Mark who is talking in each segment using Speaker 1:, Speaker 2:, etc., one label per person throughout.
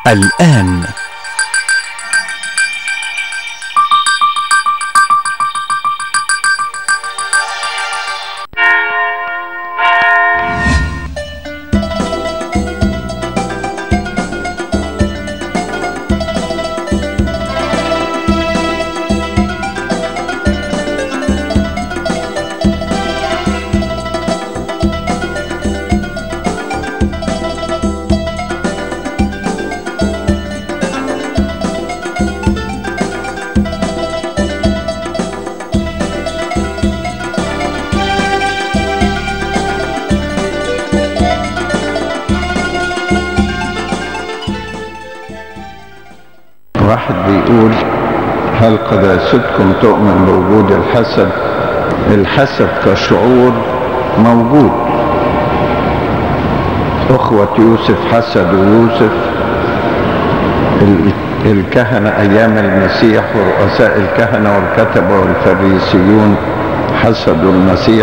Speaker 1: الآن
Speaker 2: واحد بيقول هل قداستكم تؤمن بوجود الحسد الحسد كشعور موجود أخوة يوسف حسدوا يوسف ال- الكهنة أيام المسيح ورؤساء الكهنة والكتبة والفريسيون حسدوا المسيح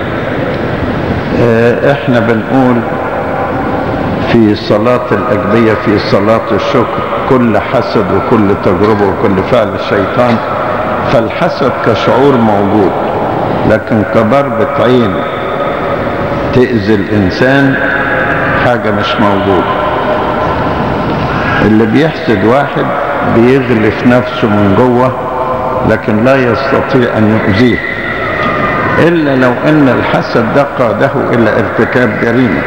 Speaker 2: آه، احنا بنقول في صلاة الأجبية في صلاة الشكر كل حسد وكل تجربة وكل فعل الشيطان فالحسد كشعور موجود لكن كضربة عين تأذي الإنسان حاجة مش موجودة اللي بيحسد واحد بيغلف نفسه من جوه لكن لا يستطيع أن يؤذيه إلا لو أن الحسد ده قاده إلى ارتكاب جريمة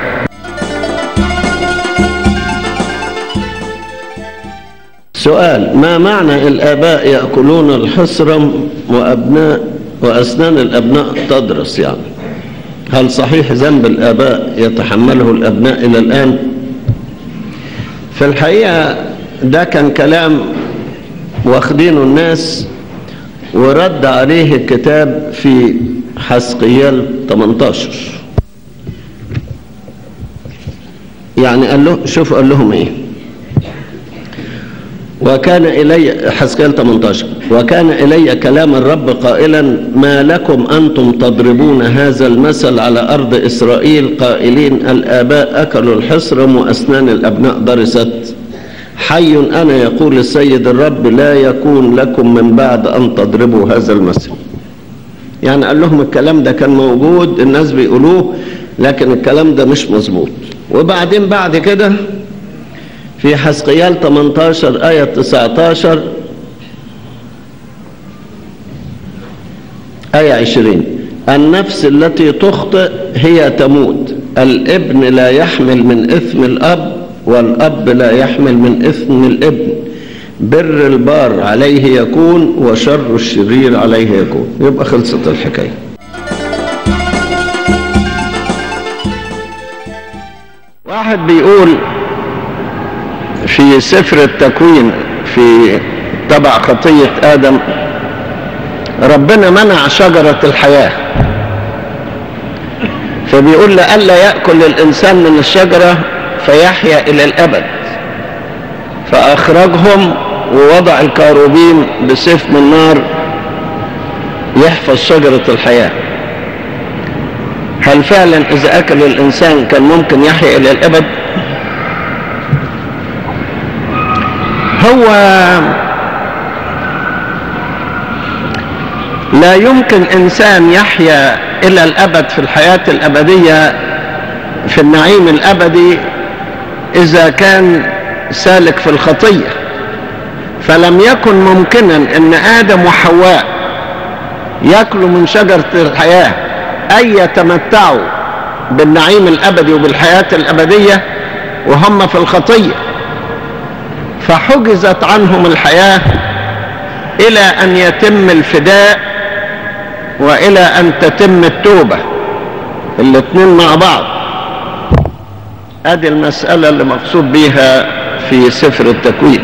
Speaker 3: سؤال ما معنى الآباء يأكلون الحصرم وأبناء وأسنان الأبناء تدرس يعني هل صحيح ذنب الآباء يتحمله الأبناء إلى الآن في الحقيقة ده كان كلام واخدينه الناس ورد عليه الكتاب في حسقيال 18 يعني قال له شوف قال لهم ايه وكان إلي حسكال 18 وكان إلي كلام الرب قائلا ما لكم أنتم تضربون هذا المثل على أرض إسرائيل قائلين الآباء أكلوا الحصرم وأسنان الأبناء درست حي أنا يقول السيد الرب لا يكون لكم من بعد أن تضربوا هذا المثل يعني قال لهم الكلام ده كان موجود الناس بيقولوه لكن الكلام ده مش مظبوط وبعدين بعد كده في حسقيال 18 آية 19 آية 20 النفس التي تخطئ هي تموت الابن لا يحمل من إثم الأب والأب لا يحمل من إثم الابن بر البار عليه يكون وشر الشرير عليه يكون يبقى خلصت الحكاية واحد بيقول في سفر التكوين في تبع خطية آدم ربنا منع شجرة الحياة فبيقول لألا يأكل الإنسان من الشجرة فيحيا إلى الأبد فأخرجهم ووضع الكاروبين بسيف من نار يحفظ شجرة الحياة هل فعلا إذا أكل الإنسان كان ممكن يحيا إلى الأبد؟ هو لا يمكن انسان يحيا الى الابد في الحياه الابديه في النعيم الابدي اذا كان سالك في الخطيه فلم يكن ممكنا ان ادم وحواء ياكلوا من شجره الحياه اي يتمتعوا بالنعيم الابدي وبالحياه الابديه وهم في الخطيه فحجزت عنهم الحياة إلى أن يتم الفداء وإلى أن تتم التوبة الاثنين مع بعض ادي المسألة اللي مقصود بيها في سفر التكوين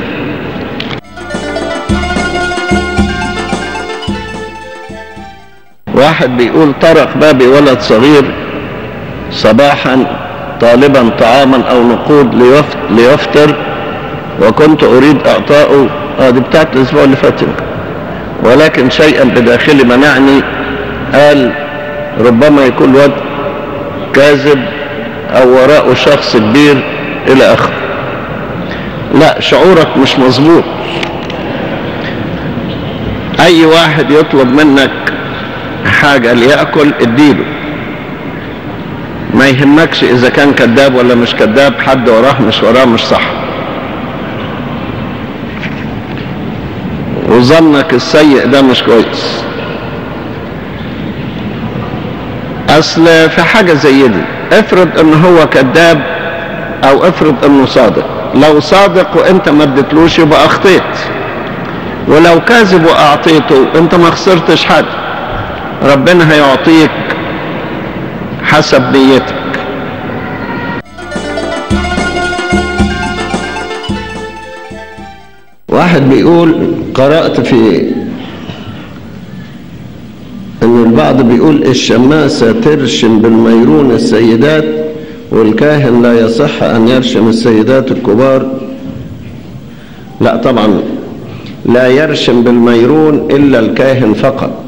Speaker 3: واحد بيقول طرق بابي ولد صغير صباحا طالبا طعاما او نقود ليفت- ليفطر وكنت اريد اعطائه اه دي بتاعت الاسبوع اللي فات يمكن. ولكن شيئا بداخلي منعني قال ربما يكون واد كاذب او وراءه شخص كبير الى اخره
Speaker 2: لا شعورك مش مظبوط اي واحد يطلب منك حاجة ليأكل اديله ما يهمكش اذا كان كذاب ولا مش كذاب حد وراه مش وراه مش صح وظنك السيء ده مش كويس اصل في حاجة زي دي افرض ان هو كذاب او افرض انه صادق لو صادق وانت ما اديتلوش يبقى اخطيت ولو كاذب واعطيته انت ما خسرتش حاجة ربنا هيعطيك حسب نيتك
Speaker 3: واحد بيقول قرأت في ان البعض بيقول الشماسة ترشم بالميرون السيدات والكاهن لا يصح ان يرشم السيدات الكبار لا طبعا لا يرشم بالميرون الا الكاهن فقط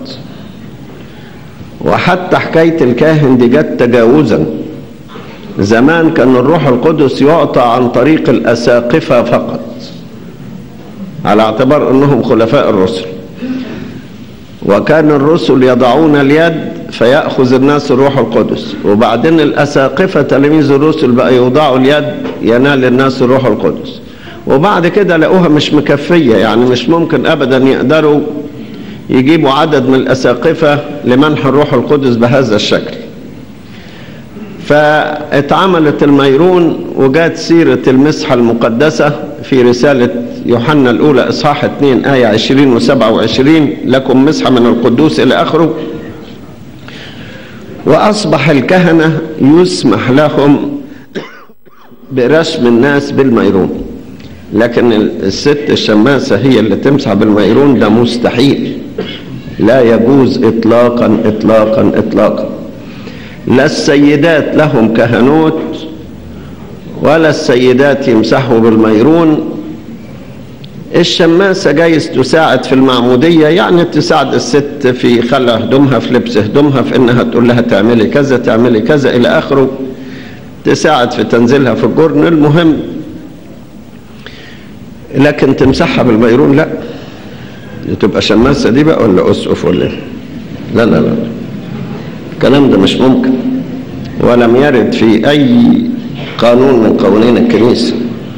Speaker 3: وحتى حكاية الكاهن دي جت تجاوزا زمان كان الروح القدس يعطى عن طريق الأساقفة فقط على اعتبار أنهم خلفاء الرسل وكان الرسل يضعون اليد فيأخذ الناس الروح القدس وبعدين الأساقفة تلاميذ الرسل بقى يوضعوا اليد ينال الناس الروح القدس وبعد كده لقوها مش مكفية يعني مش ممكن أبدا يقدروا يجيبوا عدد من الأساقفة لمنح الروح القدس بهذا الشكل فاتعملت الميرون وجات سيرة المسحة المقدسة في رسالة يوحنا الأولى إصحاح 2 آية 20 و 27 لكم مسحة من القدوس إلى آخره وأصبح الكهنة يسمح لهم برسم الناس بالميرون لكن الست الشماسة هي اللي تمسح بالميرون ده مستحيل لا يجوز إطلاقا إطلاقا إطلاقا لا السيدات لهم كهنوت ولا السيدات يمسحوا بالميرون الشماسة جايز تساعد في المعمودية يعني تساعد الست في خلع هدومها في لبس هدومها في انها تقول لها تعملي كذا تعملي كذا الى اخره تساعد في تنزيلها في الجرن المهم لكن تمسحها بالميرون لا تبقى شماسة دي بقى ولا أسقف ولا إيه؟ لا لا لا الكلام ده مش ممكن ولم يرد في أي قانون من قوانين الكنيسة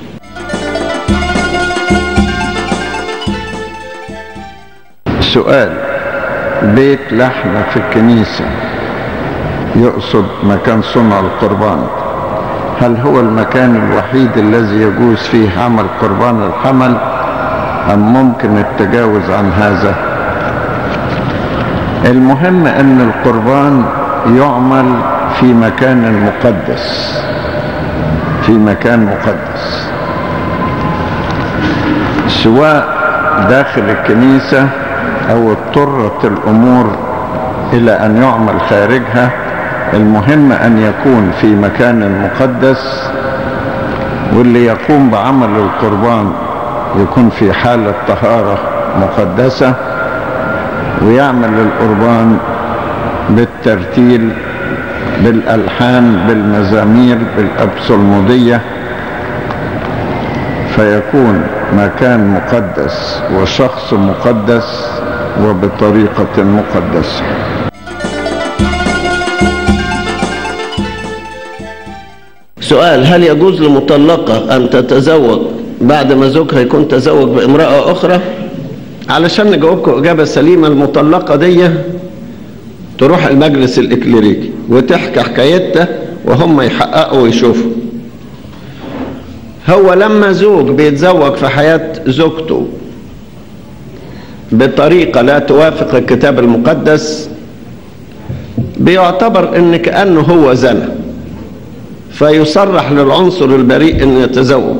Speaker 2: سؤال بيت لحمة في الكنيسة يقصد مكان صنع القربان هل هو المكان الوحيد الذي يجوز فيه عمل قربان الحمل أم ممكن التجاوز عن هذا المهم أن القربان يعمل في مكان مقدس في مكان مقدس سواء داخل الكنيسة أو اضطرت الأمور إلى أن يعمل خارجها المهم أن يكون في مكان مقدس واللي يقوم بعمل القربان يكون في حالة طهارة مقدسة ويعمل القربان بالترتيل بالألحان بالمزامير بالأبصلمودية فيكون مكان مقدس وشخص مقدس وبطريقة مقدسة
Speaker 3: سؤال هل يجوز لمطلقة أن تتزوج بعد ما زوجها يكون تزوج بامرأة أخرى علشان نجاوبكم إجابة سليمة المطلقة دي تروح المجلس الإكليريكي وتحكي حكايتها وهم يحققوا ويشوفوا هو لما زوج بيتزوج في حياة زوجته بطريقة لا توافق الكتاب المقدس بيعتبر ان كأنه هو زنى فيصرح للعنصر البريء ان يتزوج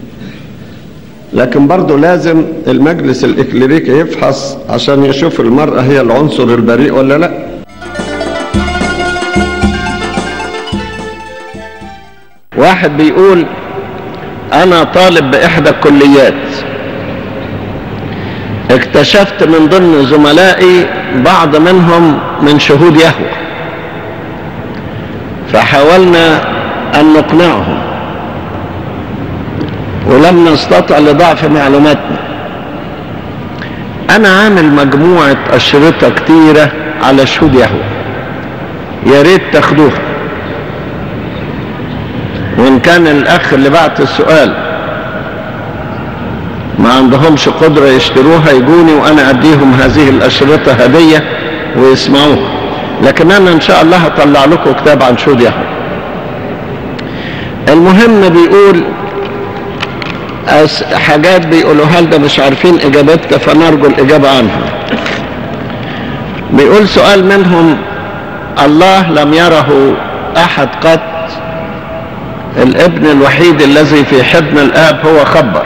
Speaker 3: لكن برضه لازم المجلس الإكليريكي يفحص عشان يشوف المرأة هي العنصر البريء ولا لا
Speaker 2: واحد بيقول أنا طالب بإحدى الكليات اكتشفت من ضمن زملائي بعض منهم من شهود يهوه فحاولنا أن نقنعهم ولم نستطع لضعف معلوماتنا انا عامل مجموعة اشرطة كتيرة على شهود يهوه يا ريت تاخدوها وان كان الاخ اللي بعت السؤال ما عندهمش قدرة يشتروها يجوني وانا اديهم هذه الاشرطة هدية ويسمعوها لكن انا ان شاء الله هطلع لكم كتاب عن شهود يهوه المهم بيقول أس- حاجات بيقولوها لنا مش عارفين اجابتها فنرجو الاجابة عنها بيقول سؤال منهم الله لم يره احد قط الابن الوحيد الذي في حضن الاب هو خبر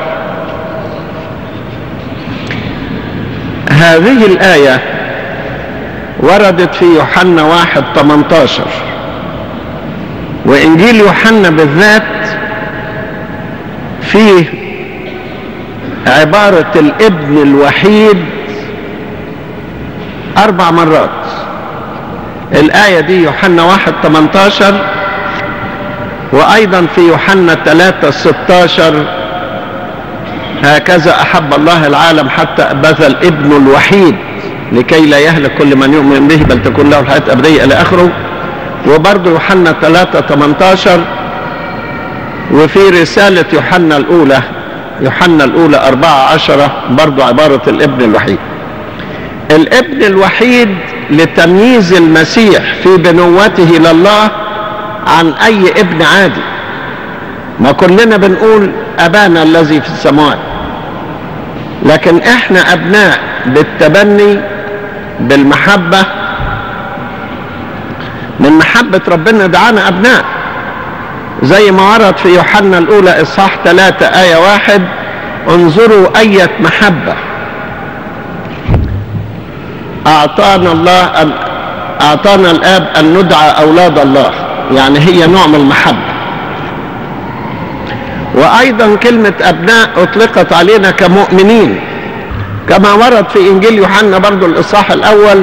Speaker 2: هذه الآية وردت في يوحنا واحد 18 وإنجيل يوحنا بالذات فيه عبارة الابن الوحيد أربع مرات الآية دي يوحنا واحد 18 وأيضا في يوحنا 3 16 هكذا أحب الله العالم حتى بذل ابنه الوحيد لكي لا يهلك كل من يؤمن به بل تكون له الحياة الأبدية إلى آخره وبرضه يوحنا 3 18 وفي رسالة يوحنا الأولى يوحنا الأولى 14 برضه عبارة الابن الوحيد الابن الوحيد لتمييز المسيح في بنوته لله عن أي ابن عادي ما كلنا بنقول أبانا الذي في السماوات لكن احنا أبناء بالتبني بالمحبة من محبة ربنا دعانا أبناء زي ما ورد في يوحنا الأولى إصحاح 3 آية واحد انظروا أية محبة أعطانا الله أن أعطانا الآب أن ندعى أولاد الله يعني هي نوع من المحبة وأيضا كلمة أبناء أطلقت علينا كمؤمنين كما ورد في إنجيل يوحنا برضو الإصحاح الأول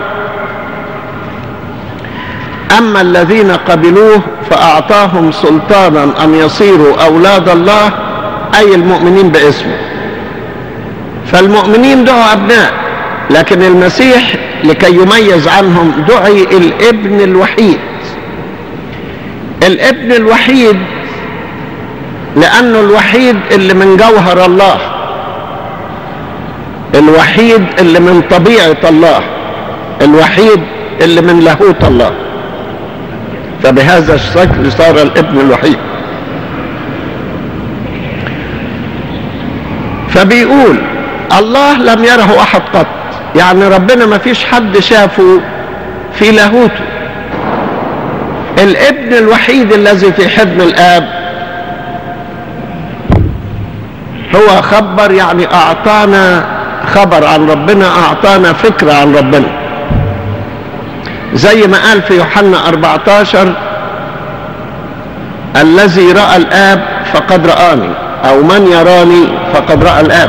Speaker 2: أما الذين قبلوه فأعطاهم سلطانا أن يصيروا أولاد الله أي المؤمنين باسمه فالمؤمنين دعوا أبناء لكن المسيح لكي يميز عنهم دعي الابن الوحيد الابن الوحيد لأنه الوحيد اللي من جوهر الله الوحيد اللي من طبيعة الله الوحيد اللي من لاهوت الله فبهذا الشكل صار الابن الوحيد فبيقول الله لم يره احد قط يعني ربنا ما فيش حد شافه في لاهوته الابن الوحيد الذي في حضن الاب هو خبر يعني اعطانا خبر عن ربنا اعطانا فكرة عن ربنا زي ما قال في يوحنا 14 الذي رأى الآب فقد رآني أو من يراني فقد رأى الآب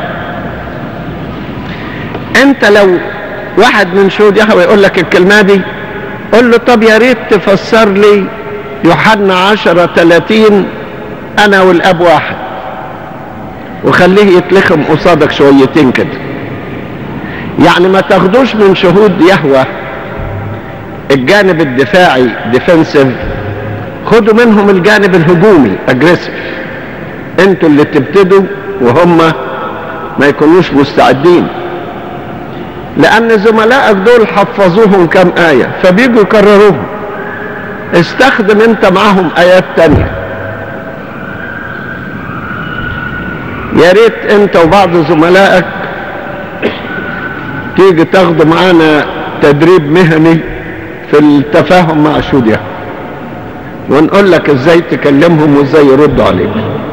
Speaker 2: أنت لو واحد من شهود يهوى يقول لك الكلمة دي قول له طب يا ريت تفسر لي يوحنا 10 30 أنا والآب واحد وخليه يتلخم قصادك شويتين كده يعني ما تاخدوش من شهود يهوى الجانب الدفاعي ديفنسيف خدوا منهم الجانب الهجومي اجريسيف انتوا اللي تبتدوا وهم ما يكونوش مستعدين لان زملائك دول حفظوهم كم آية فبيجوا يكرروهم استخدم انت معاهم ايات تانية يا ريت انت وبعض زملائك تيجي تاخدوا معانا تدريب مهني في التفاهم مع شوديا ونقول لك ازاي تكلمهم وازاي يردوا عليك